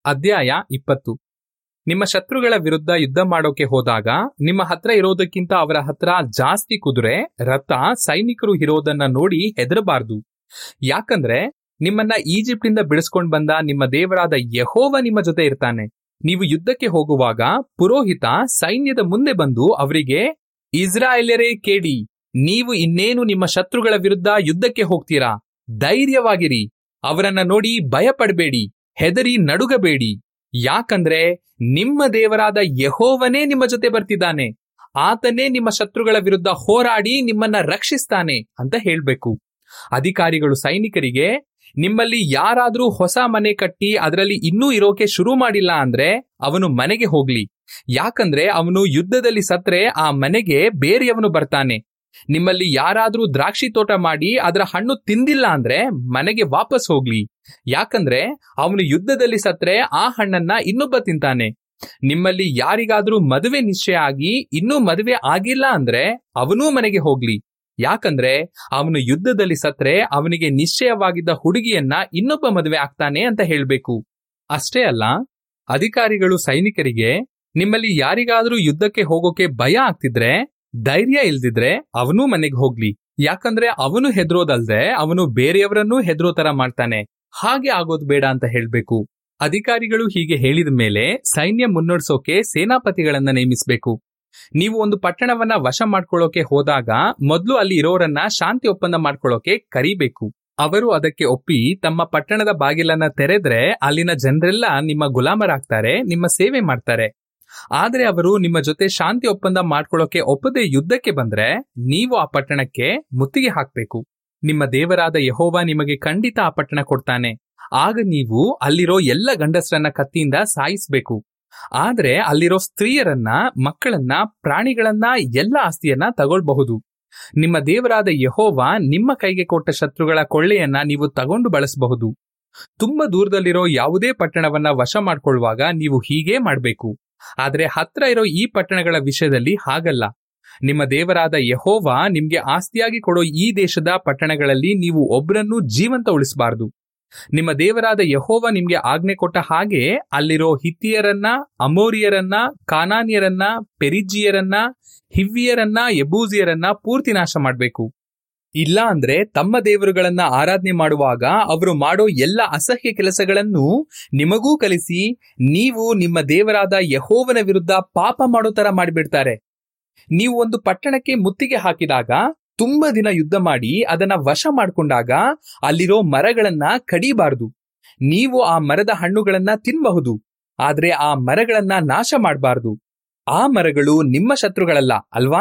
ಅಧ್ಯಾಯ ಇಪ್ಪತ್ತು ನಿಮ್ಮ ಶತ್ರುಗಳ ವಿರುದ್ಧ ಯುದ್ಧ ಮಾಡೋಕೆ ಹೋದಾಗ ನಿಮ್ಮ ಹತ್ರ ಇರೋದಕ್ಕಿಂತ ಅವರ ಹತ್ರ ಜಾಸ್ತಿ ಕುದುರೆ ರಥ ಸೈನಿಕರು ಇರೋದನ್ನ ನೋಡಿ ಹೆದರಬಾರ್ದು ಯಾಕಂದ್ರೆ ನಿಮ್ಮನ್ನ ಈಜಿಪ್ಟಿಂದ ಬಿಡಿಸ್ಕೊಂಡ್ ಬಂದ ನಿಮ್ಮ ದೇವರಾದ ಯಹೋವ ನಿಮ್ಮ ಜೊತೆ ಇರ್ತಾನೆ ನೀವು ಯುದ್ಧಕ್ಕೆ ಹೋಗುವಾಗ ಪುರೋಹಿತ ಸೈನ್ಯದ ಮುಂದೆ ಬಂದು ಅವರಿಗೆ ಇಸ್ರಾಯೇಲ್ಯರೇ ಕೇಳಿ ನೀವು ಇನ್ನೇನು ನಿಮ್ಮ ಶತ್ರುಗಳ ವಿರುದ್ಧ ಯುದ್ಧಕ್ಕೆ ಹೋಗ್ತೀರಾ ಧೈರ್ಯವಾಗಿರಿ ಅವರನ್ನ ನೋಡಿ ಭಯಪಡಬೇಡಿ ಹೆದರಿ ನಡುಗಬೇಡಿ ಯಾಕಂದ್ರೆ ನಿಮ್ಮ ದೇವರಾದ ಯಹೋವನೇ ನಿಮ್ಮ ಜೊತೆ ಬರ್ತಿದ್ದಾನೆ ಆತನೇ ನಿಮ್ಮ ಶತ್ರುಗಳ ವಿರುದ್ಧ ಹೋರಾಡಿ ನಿಮ್ಮನ್ನ ರಕ್ಷಿಸ್ತಾನೆ ಅಂತ ಹೇಳ್ಬೇಕು ಅಧಿಕಾರಿಗಳು ಸೈನಿಕರಿಗೆ ನಿಮ್ಮಲ್ಲಿ ಯಾರಾದ್ರೂ ಹೊಸ ಮನೆ ಕಟ್ಟಿ ಅದರಲ್ಲಿ ಇನ್ನೂ ಇರೋಕೆ ಶುರು ಮಾಡಿಲ್ಲ ಅಂದ್ರೆ ಅವನು ಮನೆಗೆ ಹೋಗ್ಲಿ ಯಾಕಂದ್ರೆ ಅವನು ಯುದ್ಧದಲ್ಲಿ ಸತ್ರೆ ಆ ಮನೆಗೆ ಬೇರೆಯವನು ಬರ್ತಾನೆ ನಿಮ್ಮಲ್ಲಿ ಯಾರಾದ್ರೂ ದ್ರಾಕ್ಷಿ ತೋಟ ಮಾಡಿ ಅದರ ಹಣ್ಣು ತಿಂದಿಲ್ಲ ಅಂದ್ರೆ ಮನೆಗೆ ವಾಪಸ್ ಹೋಗ್ಲಿ ಯಾಕಂದ್ರೆ ಅವನು ಯುದ್ಧದಲ್ಲಿ ಸತ್ರೆ ಆ ಹಣ್ಣನ್ನ ಇನ್ನೊಬ್ಬ ತಿಂತಾನೆ ನಿಮ್ಮಲ್ಲಿ ಯಾರಿಗಾದ್ರೂ ಮದುವೆ ನಿಶ್ಚಯ ಆಗಿ ಇನ್ನೂ ಮದುವೆ ಆಗಿಲ್ಲ ಅಂದ್ರೆ ಅವನೂ ಮನೆಗೆ ಹೋಗ್ಲಿ ಯಾಕಂದ್ರೆ ಅವನು ಯುದ್ಧದಲ್ಲಿ ಸತ್ರೆ ಅವನಿಗೆ ನಿಶ್ಚಯವಾಗಿದ್ದ ಹುಡುಗಿಯನ್ನ ಇನ್ನೊಬ್ಬ ಮದುವೆ ಆಗ್ತಾನೆ ಅಂತ ಹೇಳ್ಬೇಕು ಅಷ್ಟೇ ಅಲ್ಲ ಅಧಿಕಾರಿಗಳು ಸೈನಿಕರಿಗೆ ನಿಮ್ಮಲ್ಲಿ ಯಾರಿಗಾದ್ರೂ ಯುದ್ಧಕ್ಕೆ ಹೋಗೋಕೆ ಭಯ ಆಗ್ತಿದ್ರೆ ಧೈರ್ಯ ಇಲ್ದಿದ್ರೆ ಅವನೂ ಮನೆಗೆ ಹೋಗ್ಲಿ ಯಾಕಂದ್ರೆ ಅವನು ಹೆದರೋದಲ್ದೆ ಅವನು ಬೇರೆಯವರನ್ನೂ ಹೆದರೋ ತರ ಮಾಡ್ತಾನೆ ಹಾಗೆ ಆಗೋದು ಬೇಡ ಅಂತ ಹೇಳ್ಬೇಕು ಅಧಿಕಾರಿಗಳು ಹೀಗೆ ಹೇಳಿದ ಮೇಲೆ ಸೈನ್ಯ ಮುನ್ನಡೆಸೋಕೆ ಸೇನಾಪತಿಗಳನ್ನ ನೇಮಿಸಬೇಕು ನೀವು ಒಂದು ಪಟ್ಟಣವನ್ನ ವಶ ಮಾಡ್ಕೊಳ್ಳೋಕೆ ಹೋದಾಗ ಮೊದಲು ಅಲ್ಲಿ ಇರೋರನ್ನ ಶಾಂತಿ ಒಪ್ಪಂದ ಮಾಡ್ಕೊಳ್ಳೋಕೆ ಕರಿಬೇಕು ಅವರು ಅದಕ್ಕೆ ಒಪ್ಪಿ ತಮ್ಮ ಪಟ್ಟಣದ ಬಾಗಿಲನ್ನ ತೆರೆದ್ರೆ ಅಲ್ಲಿನ ಜನರೆಲ್ಲ ನಿಮ್ಮ ಗುಲಾಮರಾಗ್ತಾರೆ ನಿಮ್ಮ ಸೇವೆ ಮಾಡ್ತಾರೆ ಆದ್ರೆ ಅವರು ನಿಮ್ಮ ಜೊತೆ ಶಾಂತಿ ಒಪ್ಪಂದ ಮಾಡ್ಕೊಳ್ಳೋಕೆ ಒಪ್ಪದೆ ಯುದ್ಧಕ್ಕೆ ಬಂದ್ರೆ ನೀವು ಆ ಪಟ್ಟಣಕ್ಕೆ ಮುತ್ತಿಗೆ ಹಾಕ್ಬೇಕು ನಿಮ್ಮ ದೇವರಾದ ಯಹೋವ ನಿಮಗೆ ಖಂಡಿತ ಆ ಪಟ್ಟಣ ಕೊಡ್ತಾನೆ ಆಗ ನೀವು ಅಲ್ಲಿರೋ ಎಲ್ಲ ಗಂಡಸರನ್ನ ಕತ್ತಿಯಿಂದ ಸಾಯಿಸ್ಬೇಕು ಆದ್ರೆ ಅಲ್ಲಿರೋ ಸ್ತ್ರೀಯರನ್ನ ಮಕ್ಕಳನ್ನ ಪ್ರಾಣಿಗಳನ್ನ ಎಲ್ಲ ಆಸ್ತಿಯನ್ನ ತಗೊಳ್ಬಹುದು ನಿಮ್ಮ ದೇವರಾದ ಯಹೋವ ನಿಮ್ಮ ಕೈಗೆ ಕೊಟ್ಟ ಶತ್ರುಗಳ ಕೊಳ್ಳೆಯನ್ನ ನೀವು ತಗೊಂಡು ಬಳಸಬಹುದು ತುಂಬಾ ದೂರದಲ್ಲಿರೋ ಯಾವುದೇ ಪಟ್ಟಣವನ್ನ ವಶ ಮಾಡ್ಕೊಳ್ಳುವಾಗ ನೀವು ಹೀಗೇ ಮಾಡ್ಬೇಕು ಆದ್ರೆ ಹತ್ರ ಇರೋ ಈ ಪಟ್ಟಣಗಳ ವಿಷಯದಲ್ಲಿ ಹಾಗಲ್ಲ ನಿಮ್ಮ ದೇವರಾದ ಯಹೋವ ನಿಮ್ಗೆ ಆಸ್ತಿಯಾಗಿ ಕೊಡೋ ಈ ದೇಶದ ಪಟ್ಟಣಗಳಲ್ಲಿ ನೀವು ಒಬ್ರನ್ನೂ ಜೀವಂತ ಉಳಿಸಬಾರದು ನಿಮ್ಮ ದೇವರಾದ ಯಹೋವ ನಿಮ್ಗೆ ಆಜ್ಞೆ ಕೊಟ್ಟ ಹಾಗೆ ಅಲ್ಲಿರೋ ಹಿತ್ತಿಯರನ್ನ ಅಮೋರಿಯರನ್ನ ಕಾನಾನಿಯರನ್ನ ಪೆರಿಜಿಯರನ್ನ ಹಿವ್ವಿಯರನ್ನ ಎಬೂಸಿಯರನ್ನ ಪೂರ್ತಿ ನಾಶ ಮಾಡ್ಬೇಕು ಇಲ್ಲ ಅಂದ್ರೆ ತಮ್ಮ ದೇವರುಗಳನ್ನ ಆರಾಧನೆ ಮಾಡುವಾಗ ಅವರು ಮಾಡೋ ಎಲ್ಲ ಅಸಹ್ಯ ಕೆಲಸಗಳನ್ನು ನಿಮಗೂ ಕಲಿಸಿ ನೀವು ನಿಮ್ಮ ದೇವರಾದ ಯಹೋವನ ವಿರುದ್ಧ ಪಾಪ ಮಾಡೋ ತರ ಮಾಡಿಬಿಡ್ತಾರೆ ನೀವು ಒಂದು ಪಟ್ಟಣಕ್ಕೆ ಮುತ್ತಿಗೆ ಹಾಕಿದಾಗ ತುಂಬಾ ದಿನ ಯುದ್ಧ ಮಾಡಿ ಅದನ್ನ ವಶ ಮಾಡ್ಕೊಂಡಾಗ ಅಲ್ಲಿರೋ ಮರಗಳನ್ನ ಕಡಿಬಾರದು ನೀವು ಆ ಮರದ ಹಣ್ಣುಗಳನ್ನ ತಿನ್ಬಹುದು ಆದ್ರೆ ಆ ಮರಗಳನ್ನ ನಾಶ ಮಾಡಬಾರದು ಆ ಮರಗಳು ನಿಮ್ಮ ಶತ್ರುಗಳಲ್ಲ ಅಲ್ವಾ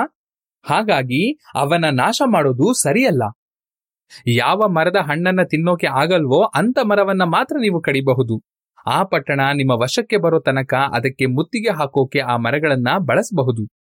ಹಾಗಾಗಿ ಅವನ ನಾಶ ಮಾಡೋದು ಸರಿಯಲ್ಲ ಯಾವ ಮರದ ಹಣ್ಣನ್ನ ತಿನ್ನೋಕೆ ಆಗಲ್ವೋ ಅಂತ ಮರವನ್ನ ಮಾತ್ರ ನೀವು ಕಡಿಬಹುದು ಆ ಪಟ್ಟಣ ನಿಮ್ಮ ವಶಕ್ಕೆ ಬರೋ ತನಕ ಅದಕ್ಕೆ ಮುತ್ತಿಗೆ ಹಾಕೋಕೆ ಆ ಮರಗಳನ್ನ ಬಳಸಬಹುದು